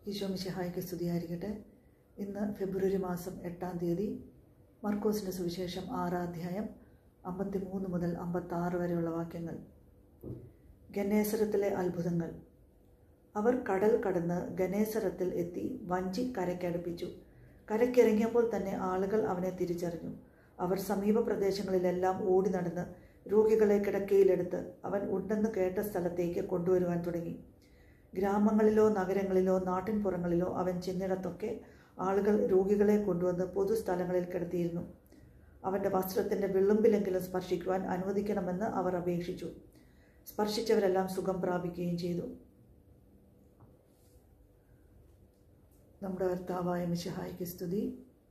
ഈശോ മിശിഹായ്ക്ക് സ്തുതിയായിരിക്കട്ടെ ഇന്ന് ഫെബ്രുവരി മാസം എട്ടാം തീയതി മർക്കോസിൻ്റെ സുവിശേഷം ആറാം അധ്യായം അമ്പത്തി മൂന്ന് മുതൽ അമ്പത്താറ് വരെയുള്ള വാക്യങ്ങൾ ഗനേസരത്തിലെ അത്ഭുതങ്ങൾ അവർ കടൽ കടന്ന് ഗനേസരത്തിൽ എത്തി വഞ്ചി കരയ്ക്കടുപ്പിച്ചു കരയ്ക്കിറങ്ങിയപ്പോൾ തന്നെ ആളുകൾ അവനെ തിരിച്ചറിഞ്ഞു അവർ സമീപ പ്രദേശങ്ങളിലെല്ലാം ഓടി നടന്ന് രോഗികളെ കിടക്കയിലെടുത്ത് അവൻ ഉണ്ടെന്ന് കേട്ട സ്ഥലത്തേക്ക് കൊണ്ടുവരുവാൻ തുടങ്ങി ഗ്രാമങ്ങളിലോ നഗരങ്ങളിലോ നാട്ടിൻപുറങ്ങളിലോ അവൻ ചെന്നിടത്തൊക്കെ ആളുകൾ രോഗികളെ കൊണ്ടുവന്ന് പൊതുസ്ഥലങ്ങളിൽ കിടത്തിയിരുന്നു അവൻ്റെ വസ്ത്രത്തിൻ്റെ വിളുമ്പിലെങ്കിലും സ്പർശിക്കുവാൻ അനുവദിക്കണമെന്ന് അവർ അപേക്ഷിച്ചു സ്പർശിച്ചവരെല്ലാം സുഖം പ്രാപിക്കുകയും ചെയ്തു നമ്മുടെ കർത്താവായ മിശഹായ്ക്ക് സ്തുതി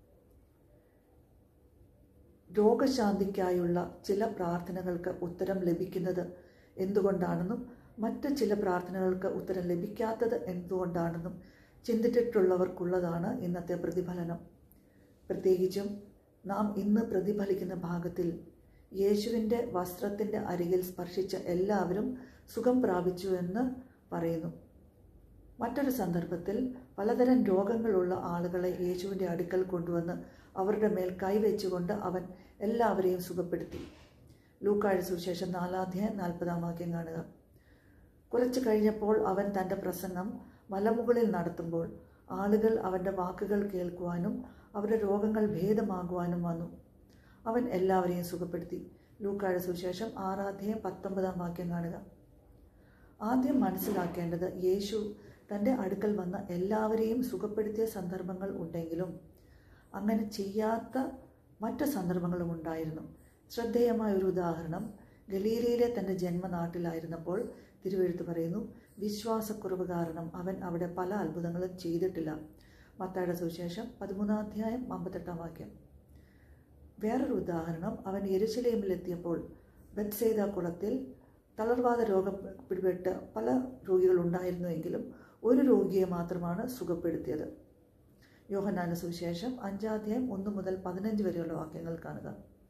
രോഗശാന്തിക്കായുള്ള ചില പ്രാർത്ഥനകൾക്ക് ഉത്തരം ലഭിക്കുന്നത് എന്തുകൊണ്ടാണെന്നും മറ്റ് ചില പ്രാർത്ഥനകൾക്ക് ഉത്തരം ലഭിക്കാത്തത് എന്തുകൊണ്ടാണെന്നും ചിന്തിച്ചിട്ടുള്ളവർക്കുള്ളതാണ് ഇന്നത്തെ പ്രതിഫലനം പ്രത്യേകിച്ചും നാം ഇന്ന് പ്രതിഫലിക്കുന്ന ഭാഗത്തിൽ യേശുവിൻ്റെ വസ്ത്രത്തിൻ്റെ അരികിൽ സ്പർശിച്ച എല്ലാവരും സുഖം പ്രാപിച്ചു എന്ന് പറയുന്നു മറ്റൊരു സന്ദർഭത്തിൽ പലതരം രോഗങ്ങളുള്ള ആളുകളെ യേശുവിൻ്റെ അടുക്കൽ കൊണ്ടുവന്ന് അവരുടെ മേൽ കൈവച്ചുകൊണ്ട് അവൻ എല്ലാവരെയും സുഖപ്പെടുത്തി ലൂക്കാഴ സുവിശേഷം നാലാധ്യായം നാൽപ്പതാം വാക്യം കാണുക കുറച്ചു കഴിഞ്ഞപ്പോൾ അവൻ തൻ്റെ പ്രസംഗം മലമുകളിൽ നടത്തുമ്പോൾ ആളുകൾ അവൻ്റെ വാക്കുകൾ കേൾക്കുവാനും അവരുടെ രോഗങ്ങൾ ഭേദമാകുവാനും വന്നു അവൻ എല്ലാവരെയും സുഖപ്പെടുത്തി ലൂക്കാഴ സുവിശേഷം ആറാധ്യായം പത്തൊമ്പതാം വാക്യം കാണുക ആദ്യം മനസ്സിലാക്കേണ്ടത് യേശു തൻ്റെ അടുക്കൽ വന്ന എല്ലാവരെയും സുഖപ്പെടുത്തിയ സന്ദർഭങ്ങൾ ഉണ്ടെങ്കിലും അങ്ങനെ ചെയ്യാത്ത മറ്റു സന്ദർഭങ്ങളും ഉണ്ടായിരുന്നു ശ്രദ്ധേയമായ ഒരു ഉദാഹരണം ഗലീലയിലെ തൻ്റെ ജന്മനാട്ടിലായിരുന്നപ്പോൾ തിരുവെഴുത്ത് പറയുന്നു വിശ്വാസക്കുറവ് കാരണം അവൻ അവിടെ പല അത്ഭുതങ്ങളും ചെയ്തിട്ടില്ല മത്തായുടെ സുവിശേഷം പതിമൂന്നാം അധ്യായം അമ്പത്തെട്ടാം വാക്യം വേറൊരു ഉദാഹരണം അവൻ യെരുശലേമിലെത്തിയപ്പോൾ ബത്സേദ കുളത്തിൽ തളർവാദ രോഗം പിടിപെട്ട് പല രോഗികളുണ്ടായിരുന്നുവെങ്കിലും ഒരു രോഗിയെ മാത്രമാണ് സുഖപ്പെടുത്തിയത് യോഹനാന സുവിശേഷം അഞ്ചാധ്യായം ഒന്ന് മുതൽ പതിനഞ്ച് വരെയുള്ള വാക്യങ്ങൾ കാണുക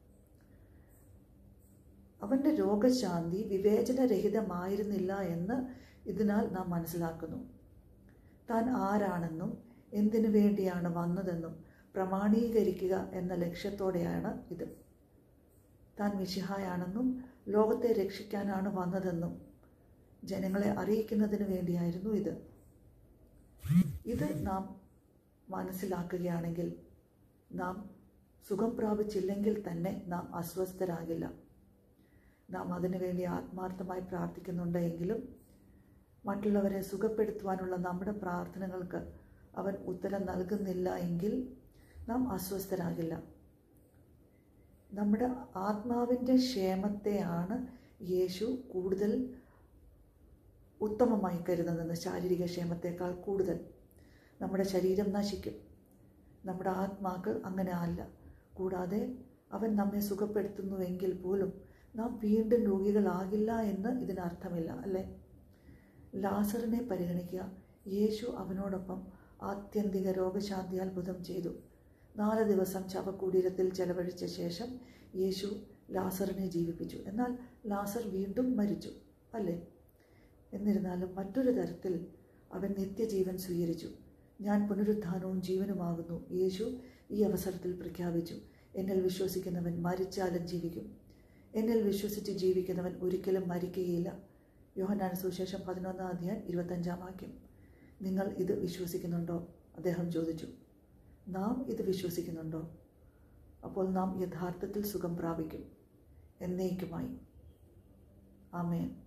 അവൻ്റെ രോഗശാന്തി വിവേചനരഹിതമായിരുന്നില്ല എന്ന് ഇതിനാൽ നാം മനസ്സിലാക്കുന്നു താൻ ആരാണെന്നും എന്തിനു വേണ്ടിയാണ് വന്നതെന്നും പ്രമാണീകരിക്കുക എന്ന ലക്ഷ്യത്തോടെയാണ് ഇത് താൻ മിശിഹായാണെന്നും ലോകത്തെ രക്ഷിക്കാനാണ് വന്നതെന്നും ജനങ്ങളെ അറിയിക്കുന്നതിന് വേണ്ടിയായിരുന്നു ഇത് ഇത് നാം മനസ്സിലാക്കുകയാണെങ്കിൽ നാം സുഖം പ്രാപിച്ചില്ലെങ്കിൽ തന്നെ നാം അസ്വസ്ഥരാകില്ല നാം അതിനുവേണ്ടി ആത്മാർത്ഥമായി പ്രാർത്ഥിക്കുന്നുണ്ട് എങ്കിലും മറ്റുള്ളവരെ സുഖപ്പെടുത്തുവാനുള്ള നമ്മുടെ പ്രാർത്ഥനകൾക്ക് അവൻ ഉത്തരം നൽകുന്നില്ല എങ്കിൽ നാം അസ്വസ്ഥരാകില്ല നമ്മുടെ ആത്മാവിൻ്റെ ക്ഷേമത്തെയാണ് യേശു കൂടുതൽ ഉത്തമമായി കരുതുന്നത് ശാരീരിക ക്ഷേമത്തേക്കാൾ കൂടുതൽ നമ്മുടെ ശരീരം നശിക്കും നമ്മുടെ ആത്മാക്കൾ അങ്ങനെ അല്ല കൂടാതെ അവൻ നമ്മെ സുഖപ്പെടുത്തുന്നുവെങ്കിൽ പോലും നാം വീണ്ടും രോഗികളാകില്ല എന്ന് ഇതിനർത്ഥമില്ല അല്ലേ ലാസറിനെ പരിഗണിക്കുക യേശു അവനോടൊപ്പം ആത്യന്തിക രോഗശാന്തി അത്ഭുതം ചെയ്തു നാല് ദിവസം ശവകുടീരത്തിൽ ചെലവഴിച്ച ശേഷം യേശു ലാസറിനെ ജീവിപ്പിച്ചു എന്നാൽ ലാസർ വീണ്ടും മരിച്ചു അല്ലേ എന്നിരുന്നാലും മറ്റൊരു തരത്തിൽ അവൻ നിത്യജീവൻ സ്വീകരിച്ചു ഞാൻ പുനരുത്ഥാനവും ജീവനുമാകുന്നു യേശു ഈ അവസരത്തിൽ പ്രഖ്യാപിച്ചു എന്നിൽ വിശ്വസിക്കുന്നവൻ മരിച്ചാലും ജീവിക്കും എന്നിൽ വിശ്വസിച്ച് ജീവിക്കുന്നവൻ ഒരിക്കലും മരിക്കുകയില്ല യോഹനാൻ സുശേഷം പതിനൊന്നാം അധ്യായം ഇരുപത്തഞ്ചാം വാക്യം നിങ്ങൾ ഇത് വിശ്വസിക്കുന്നുണ്ടോ അദ്ദേഹം ചോദിച്ചു നാം ഇത് വിശ്വസിക്കുന്നുണ്ടോ അപ്പോൾ നാം യഥാർത്ഥത്തിൽ സുഖം പ്രാപിക്കും എന്നേക്കുമായി ആമേൻ